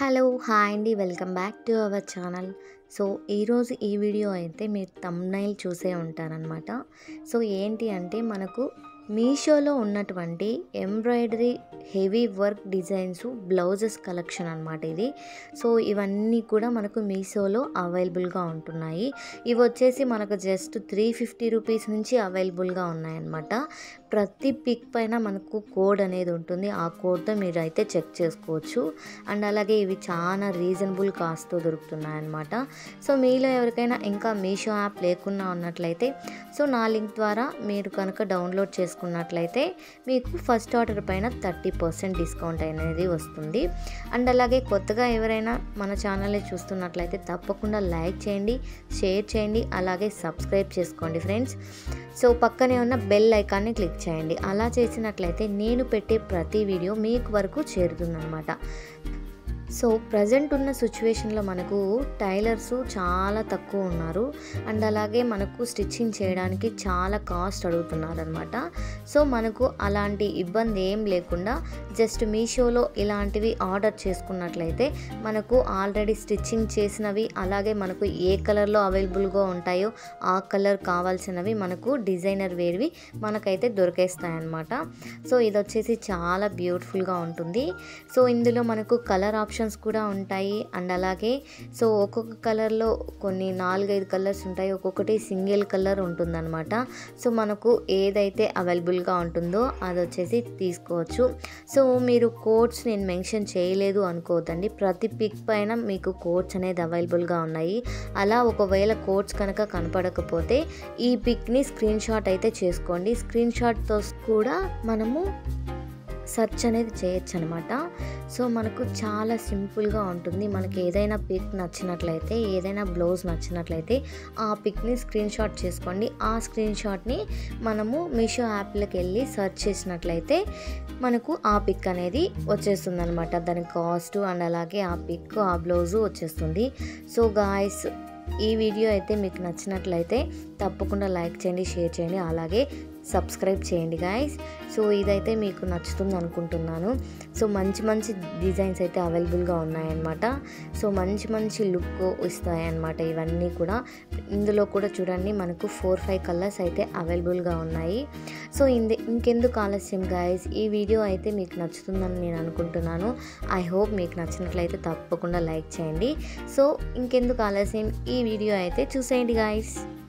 hello hi అండి welcome back to our channel so ఈరోజు ఈ వీడియో అయితే మీరు తమ్నైల్ చూసే ఉంటారనమాట సో ఏంటి అంటే మనకు మీషోలో ఉన్నటువంటి embroidery heavy work designs blouses collection అనమాట ఇది సో ఇవన్నీ కూడా మనకు మీషోలో అవైలబుల్గా ఉంటున్నాయి ఇవి వచ్చేసి మనకు జస్ట్ త్రీ ఫిఫ్టీ రూపీస్ నుంచి అవైలబుల్గా ఉన్నాయన్నమాట ప్రతి పిక్ పైన మనకు కోడ్ అనేది ఉంటుంది ఆ కోడ్తో మీరు అయితే చెక్ చేసుకోవచ్చు అండ్ అలాగే ఇవి చాలా రీజనబుల్ కాస్ట్తో దొరుకుతున్నాయి అన్నమాట సో మీలో ఎవరికైనా ఇంకా మీషో యాప్ లేకున్నా ఉన్నట్లయితే సో నా లింక్ ద్వారా మీరు కనుక డౌన్లోడ్ చేసుకున్నట్లయితే మీకు ఫస్ట్ ఆర్డర్ పైన థర్టీ పర్సెంట్ డిస్కౌంట్ అనేది వస్తుంది అండ్ అలాగే కొత్తగా ఎవరైనా మన ఛానల్ని చూస్తున్నట్లయితే తప్పకుండా లైక్ చేయండి షేర్ చేయండి అలాగే సబ్స్క్రైబ్ చేసుకోండి ఫ్రెండ్స్ సో పక్కనే ఉన్న బెల్ ఐకాన్ని క్లిక్ చేయండి అలా చేసినట్లయితే నేను పెట్టే ప్రతి వీడియో మీకు వరకు చేరుతుందన్నమాట సో ప్రజెంట్ ఉన్న సిచ్యువేషన్లో మనకు టైలర్స్ చాలా తక్కువ ఉన్నారు అండ్ అలాగే మనకు స్టిచ్చింగ్ చేయడానికి చాలా కాస్ట్ అడుగుతున్నారు అనమాట సో మనకు అలాంటి ఇబ్బంది ఏం లేకుండా జస్ట్ మీషోలో ఇలాంటివి ఆర్డర్ చేసుకున్నట్లయితే మనకు ఆల్రెడీ స్టిచ్చింగ్ చేసినవి అలాగే మనకు ఏ కలర్లో అవైలబుల్గా ఉంటాయో ఆ కలర్ కావాల్సినవి మనకు డిజైనర్ వేర్వి మనకైతే దొరికేస్తాయి అన్నమాట సో ఇది వచ్చేసి చాలా బ్యూటిఫుల్గా ఉంటుంది సో ఇందులో మనకు కలర్ ఆప్షన్స్ కూడా ఉంటాయి అండ్ అలాగే సో ఒక్కొక్క కలర్లో కొన్ని నాలుగైదు కలర్స్ ఉంటాయి ఒక్కొక్కటి సింగిల్ కలర్ ఉంటుందన్నమాట సో మనకు ఏదైతే అవైలబుల్గా ఉంటుందో అది వచ్చేసి తీసుకోవచ్చు సో మీరు కోడ్స్ నేను మెన్షన్ చేయలేదు అనుకోవద్దండి ప్రతి పిక్ పైన మీకు కోడ్స్ అనేది అవైలబుల్గా ఉన్నాయి అలా ఒకవేళ కోడ్స్ కనుక కనపడకపోతే ఈ పిక్ని స్క్రీన్ షాట్ అయితే చేసుకోండి స్క్రీన్ షాట్తో కూడా మనము సెర్చ్ అనేది చేయొచ్చు అనమాట సో మనకు చాలా సింపుల్గా ఉంటుంది మనకి ఏదైనా పిక్ నచ్చినట్లయితే ఏదైనా బ్లౌజ్ నచ్చినట్లయితే ఆ పిక్ని స్క్రీన్ షాట్ చేసుకోండి ఆ స్క్రీన్ షాట్ని మనము మీషో యాప్లోకి వెళ్ళి సెర్చ్ చేసినట్లయితే మనకు ఆ పిక్ అనేది వచ్చేస్తుంది అనమాట దాని కాస్ట్ అండ్ అలాగే ఆ పిక్ ఆ బ్లౌజు వచ్చేస్తుంది సో గాయస్ ఈ వీడియో అయితే మీకు నచ్చినట్లయితే తప్పకుండా లైక్ చేయండి షేర్ చేయండి అలాగే సబ్స్క్రైబ్ చేయండి గాయస్ సో ఇదైతే మీకు నచ్చుతుంది అనుకుంటున్నాను సో మంచి మంచి డిజైన్స్ అయితే అవైలబుల్గా ఉన్నాయన్నమాట సో మంచి మంచి లుక్ ఇస్తాయన్నమాట ఇవన్నీ కూడా ఇందులో కూడా చూడండి మనకు ఫోర్ ఫైవ్ కలర్స్ అయితే అవైలబుల్గా ఉన్నాయి సో ఇంది ఇంకెందుకు ఆలస్యం గాయస్ ఈ వీడియో అయితే మీకు నచ్చుతుందని నేను అనుకుంటున్నాను ఐ హోప్ మీకు నచ్చినట్లయితే తప్పకుండా లైక్ చేయండి సో ఇంకెందుకు ఆలస్యం ఈ వీడియో అయితే చూసేయండి గాయస్